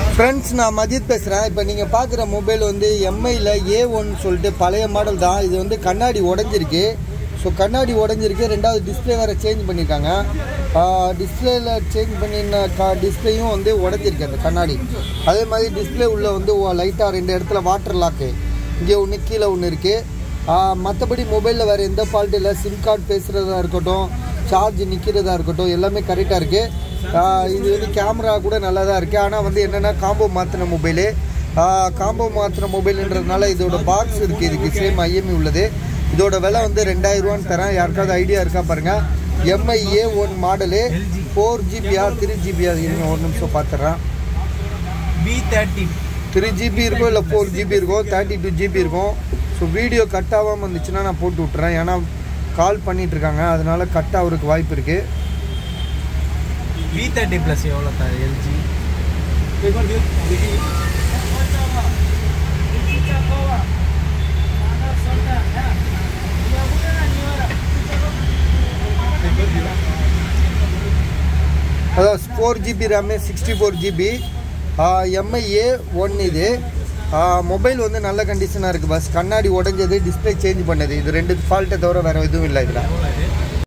friends நான் மதியத் பேசுகிறேன் இப்போ நீங்கள் பார்க்குற மொபைல் வந்து எம்ஐயில் ஏ ஒன் சொல்லிட்டு பழைய மாடல் தான் இது வந்து கண்ணாடி உடஞ்சிருக்கு ஸோ கண்ணாடி உடஞ்சிருக்கு ரெண்டாவது டிஸ்பிளே வேறு சேஞ்ச் பண்ணியிருக்காங்க டிஸ்பிளேல சேஞ்ச் பண்ணின கா டிஸ்பிளேயும் வந்து உடஞ்சிருக்கு அந்த கண்ணாடி அதே மாதிரி டிஸ்பிளே உள்ளே வந்து லைட்டாக ரெண்டு இடத்துல வாட்டர் லாக்கு இங்கே ஒன்று கீழே ஒன்று இருக்குது மற்றபடி மொபைலில் வேறு எந்த ஃபால்ட் இல்லை சிம் கார்டு பேசுகிறதா இருக்கட்டும் சார்ஜ் நிற்கிறதா இருக்கட்டும் எல்லாமே கரெக்டாக இருக்குது இது வந்து கேமரா கூட நல்லா தான் இருக்குது ஆனால் வந்து என்னென்னா காம்போ மாற்றின மொபைலு காம்போ மாற்றின மொபைலுன்றதுனால இதோட பாக்ஸ் இருக்குது இதுக்கு சேம் ஐஎம்இ உள்ளது இதோட விலை வந்து ரெண்டாயிரரூவான்னு தரேன் யாருக்காவது ஐடியா இருக்கா பாருங்கள் MI A one model four ஜிபியா த்ரீ ஜிபியா இருங்க ஒரு நிமிஷம் பார்த்துட்றேன் வி தேர்ட்டி த்ரீ ஜிபி இருக்கும் இல்லை ஃபோர் ஜிபி இருக்கும் தேர்ட்டி டூ ஜிபி இருக்கும் ஸோ வீடியோ கட் ஆகாமல் இருந்துச்சுன்னா நான் போட்டு விட்டுறேன் ஏன்னா கால் பண்ணிட்டு இருக்காங்க அதனால கட் ஆகிறதுக்கு வாய்ப்பு இருக்குது வி தேர்ட்டி ப்ளஸ் எவ்வளோ சார் எல்ஜி அதாவது four GB RAM sixty four GB MIA one இது மொபைல் வந்து நல்ல கண்டிஷனாக இருக்குது பஸ் கண்ணாடி உடஞ்சது டிஸ்பிளே சேஞ்ச் பண்ணது இது ரெண்டு ஃபால்ட்டை தவிர வேறு எதுவும் இல்லை இதில் எவ்வளோ இது